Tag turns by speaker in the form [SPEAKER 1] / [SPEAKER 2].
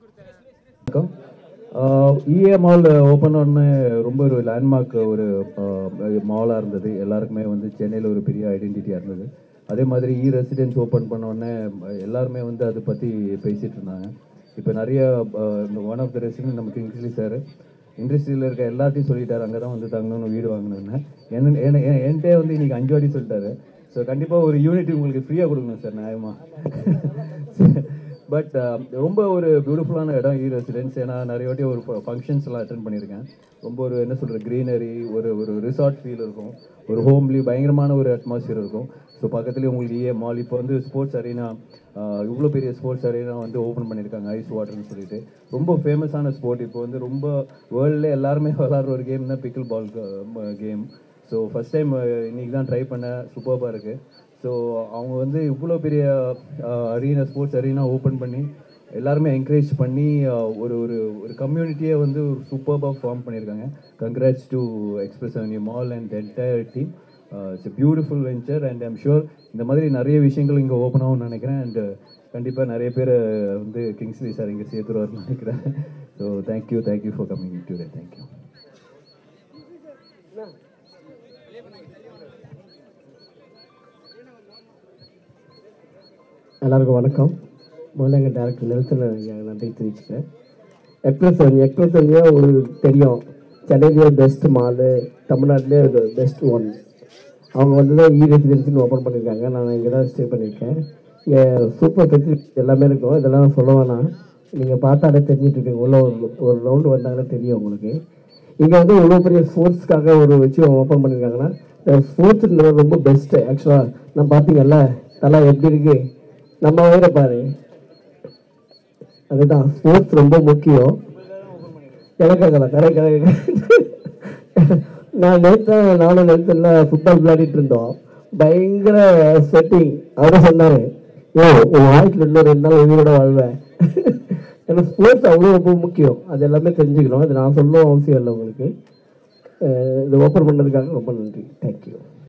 [SPEAKER 1] வணக்கம் இஏ mall open ஒன்று ரொம்ப ஒரு லேண்ட்மார்க் ஒரு மாலாக இருந்தது எல்லாருக்குமே வந்து சென்னையில் ஒரு பெரிய ஐடென்டிட்டியாக இருந்தது அதே மாதிரி இ ரெசிடென்ஸ் ஓப்பன் பண்ண உடனே எல்லாருமே வந்து அதை பற்றி பேசிகிட்டு இருந்தாங்க இப்போ நிறைய ஒன் ஆஃப் த ரெசிடென்ட் நமக்கு இங்கிலீஷ் சார் இண்டஸ்ட்ரியில் இருக்க எல்லாத்தையும் சொல்லிட்டாரு அங்கே தான் வந்து தங்கணும்னு வீடு வாங்கணும்னு என்ன என்ன- என்- என்கிட்டே வந்து இன்னைக்கு அஞ்சு வாட்டி சொல்லிட்டாரு ஸோ கண்டிப்பாக ஒரு யூனிட் உங்களுக்கு ஃப்ரீயாக கொடுக்கணும் சார் நியாயமா பட் ரொம்ப ஒரு பியூட்டிஃபுல்லான இடம் இ ரெசிடென்ஸ் ஏன்னா நிறைய வாட்டி ஒரு ஃபங்க்ஷன்ஸ் எல்லாம் அட்டன் பண்ணியிருக்கேன் ரொம்ப ஒரு என்ன சொல்கிற க்ரீனரி ஒரு ஒரு ரிசார்ட் ஃபீல் இருக்கும் ஒரு ஹோம்லி பயங்கரமான ஒரு அட்மாஸ்பியர் இருக்கும் ஸோ பக்கத்துலேயே உங்களுக்கு ஏ மால் இப்போ வந்து ஸ்போர்ட்ஸ் அரீனா இவ்வளோ பெரிய ஸ்போர்ட்ஸ் அரீனா வந்து ஓப்பன் பண்ணியிருக்காங்க ஐஸ் வாட்டர்னு சொல்லிட்டு ரொம்ப ஃபேமஸான ஸ்போர்ட் இப்போ வந்து ரொம்ப வேர்ல்டில் எல்லாருமே விளாட்ற ஒரு கேம் தான் pickle ball game so first time இன்னைக்கு தான் ட்ரை பண்ண சூப்பராக இருக்குது ஸோ அவங்க வந்து இவ்வளோ பெரிய அரீனா ஸ்போர்ட்ஸ் அரீனா ஓப்பன் பண்ணி எல்லாருமே என்கரேஜ் பண்ணி அஹ், ஒரு ஒரு ஒரு கம்யூனிட்டியை வந்து ஒரு சூப்பராக ஃபார்ம் பண்ணியிருக்காங்க congrats to Express Avenue mall and entire team it's beautiful venture and I'm sure இந்த மாதிரி நிறைய விஷயங்கள் இங்கே ஓப்பன் ஆகும்னு நினைக்கிறேன் அண்ட் கண்டிப்பாக நிறைய பேர் வந்து கிங்ஸ்லி சார் இங்கே சேர்த்துருவார்னு நினைக்கிறேன் so thank you thank you for coming to thank you
[SPEAKER 2] எல்லாருக்கும் வணக்கம் முதல்ல எங்கள் டேரக்டர் நெல்சன் ஐயா நன்றி தெரிவிச்சுக்கிறேன் எக்ஸ்பிரஸ் எக்ஸ்பிரஸ் உங்களுக்கு தெரியும் சென்னையிலேயே பெஸ்ட் மாலு தமிழ்நாட்டிலே பெஸ்ட் ஒன் அவங்க வந்து தான் இ ரெசிடென்சின்னு ஓப்பன் பண்ணியிருக்காங்க நான் இங்கே தான் ஸ்டே பண்ணியிருக்கேன் இங்கே சூப்பர் ஃபெசிலிட்டிஸ் எல்லாமே இருக்கும் இதெல்லாம் நான் சொல்ல வேணாம் நீங்கள் பார்த்தாலே தெரிஞ்சிட்டு இருக்கீங்க உள்ள ஒரு ஒரு ரவுண்டு வந்தாங்களே தெரியும் உங்களுக்கு இங்கே வந்து இவ்வளோ பெரிய ஸ்போர்ட்ஸ்க்காக ஒரு விஷயம் ஓப்பன் பண்ணியிருக்காங்கன்னா ஸ்போர்ட்ஸ் ரொம்ப பெஸ்ட்டு ஆக்சுவலாக நான் பார்த்தீங்கல்ல தலை எப்படி இருக்கு நம்ம வயிற பாரு அதுதான் ஸ்போர்ட்ஸ் ரொம்ப முக்கியம் கிடக்காங்கல்ல கரை கரை நான் நேற்று நானும் நேரத்தில் ஃபுட்பால் விளையாடிட்டு இருந்தோம் பயங்கர ஸ்வெட்டிங் அவரும் சொன்னாரு ஓ உன் வாழ்க்கையில் இன்னும் ரெண்டு நாள் உயிரோட வாழ்வேன் ஏன்னா ஸ்போர்ட்ஸ் அவ்வளோ ரொம்ப முக்கியம் அது எல்லாமே தெரிஞ்சுக்கணும் இது நான் சொல்லணும் அவசியம் இல்லை உங்களுக்கு அஹ் இது ஓப்பன் பண்ணதுக்காக ரொம்ப நன்றி தேங்க்யூ